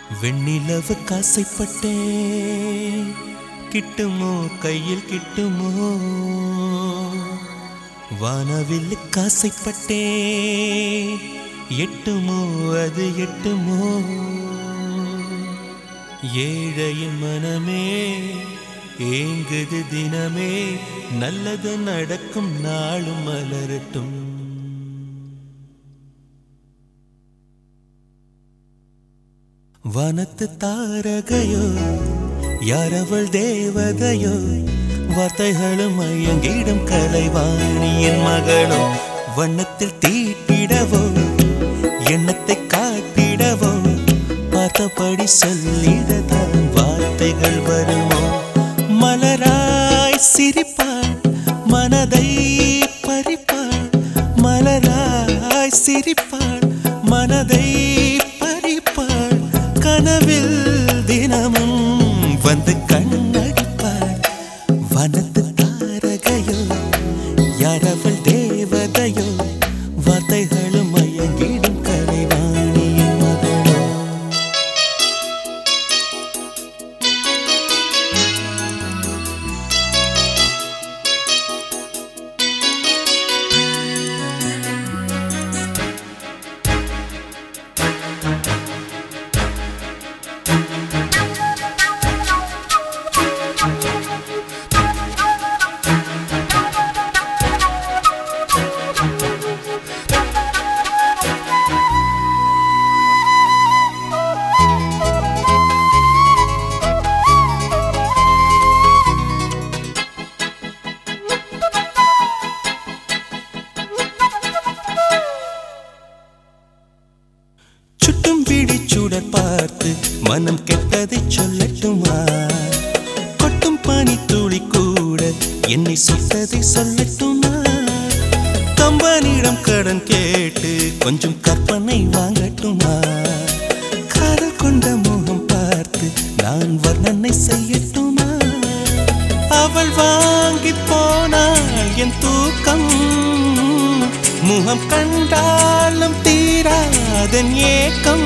வெண்ணிலவு காசைப்பட்டேன் கிட்டுமோ கையில் கிட்டுமோ வானவில் காசைப்பட்டேன் எட்டுமோ அது எட்டுமோ ஏழையின் மனமே ஏங்குது தினமே நல்லது நடக்கும் நாளும் மலரட்டும் வனத்து தாரகையோ யாரவள் தேவதையோ வார்த்தைகளும் மயங்கிடும் கலைவாணியின் மகளோ வண்ணத்தில் தீட்டிடவோ எண்ணத்தை காட்டிடவோ பார்த்தபடி சொல்லிடதான் வார்த்தைகள் வருமோ மலராய் சிரிப்பாள் மனதை பறிப்பாள் மலராய் சிரிப்பாள் மனதை பறிப்பாள் கனவில் தினமும் வந்து கண்ணடிப்பாள் வனத்து தாரகையோ யாரவள் தேவதையோ வார்த்தைகளும் மயங்கிடும் கலைவாணியின் மகளோ சுட்டும் விழி சுடர் பார்த்து மனம் கெட்டதை சொல்லட்டுமா கொட்டும் பனி துளி கூட என்னை சுட்டதை சொல்லட்டுமா கம்பனிடம் கடன் கேட்டு கொஞ்சம் கற்பனை வாங்கட்டுமா காதல் கொண்ட முகம் பார்த்து நான் வர்ணனை செய்யட்டுமா அவள் வாங்கி போனாள் என் தூக்கம் முகம் கண்டாலும் தீராதன் ஏக்கம்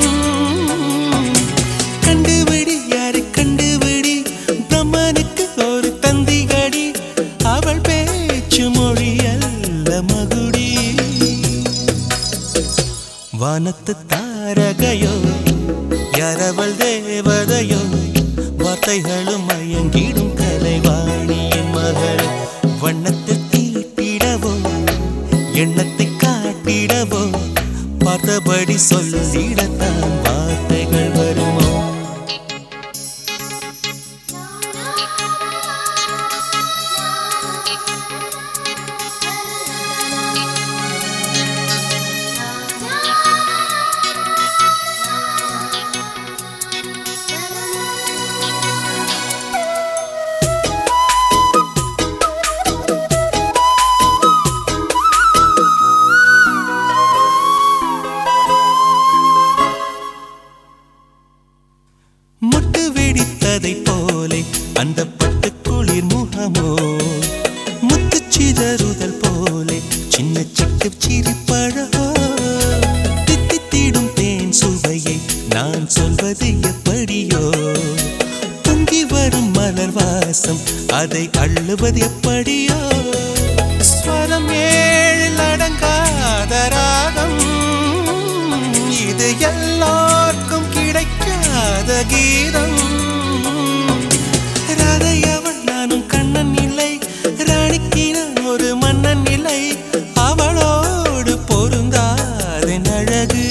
கண்டுபிடி யாரு கண்டுபிடி பிரம்மனுக்கு ஒரு தந்திகடி அவள் பேச்சு மொழி அல்ல மகுடி வானத்து தாரகையோ யாரவள் தேவதையோ வார்த்தைகளும் மயங்கிடும் கலைவாணியின் மகள் வண்ணத்தில் தீட்டிடவோ எண்ணத்தை காட்டிடவோ பார்த்தபடி சொல்லிடத்தான் வார்த்தைகள் வருமோ முட்டு வெடித்ததை போலே அந்த பட்டு குளிர் முகமோ முத்து சிதறுதல் போலே சின்ன சிக்கு சிரிப்பழகோ தித்தித்திடும் தேன் சுவையை நான் சொல்வது எப்படியோ பொங்கி வரும் மலர் வாசம் அதை அள்ளுவது எப்படியோ ஸ்வரம் ஏழில் அடங்காத ராகம் இது எல்லாருக்கும் கிடைக்காத கீதம் ராதை அவள் நானும் கண்ணன் இல்லை ராணிக்கு நான் ஒரு மன்னன் இல்லை அவளோடு பொருந்தாதென் அழகு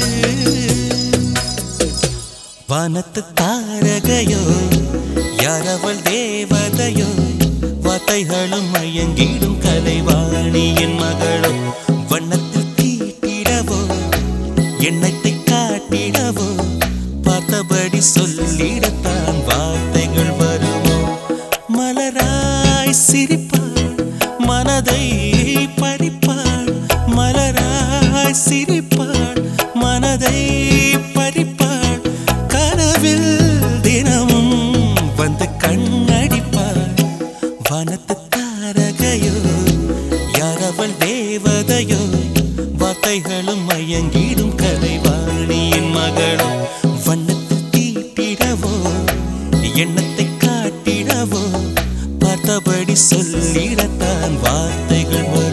வானத்து தாரகையோ யாரவள் தேவதையோ வார்த்தைகளும் மயங்கிடும் கலைவாணியின் மகளோ வண்ணத்தில் தீட்டிடவோ எண்ணத்தை காட்டிடவோ பார்த்தபடி சொல்லிடத்தான் வார்த்தைகள் வருமோ மலராய் சிரிப்பாள் மனதை பறிப்பாள் மலராய் சிரிப்பாள் மனதை பறிப்பாள் கனவில் தினமும் வந்து கண்ணடிப்பாள் வனத்து தாரகையோ யாரவள் தேவதையோ வார்த்தைகளும் மயங்கிடும் கலைவாணியின் மகளும் வண்ணத்தில் தீட்டி சொல்லி சொல்லிடத்தான் வார்த்தைகள் வரும்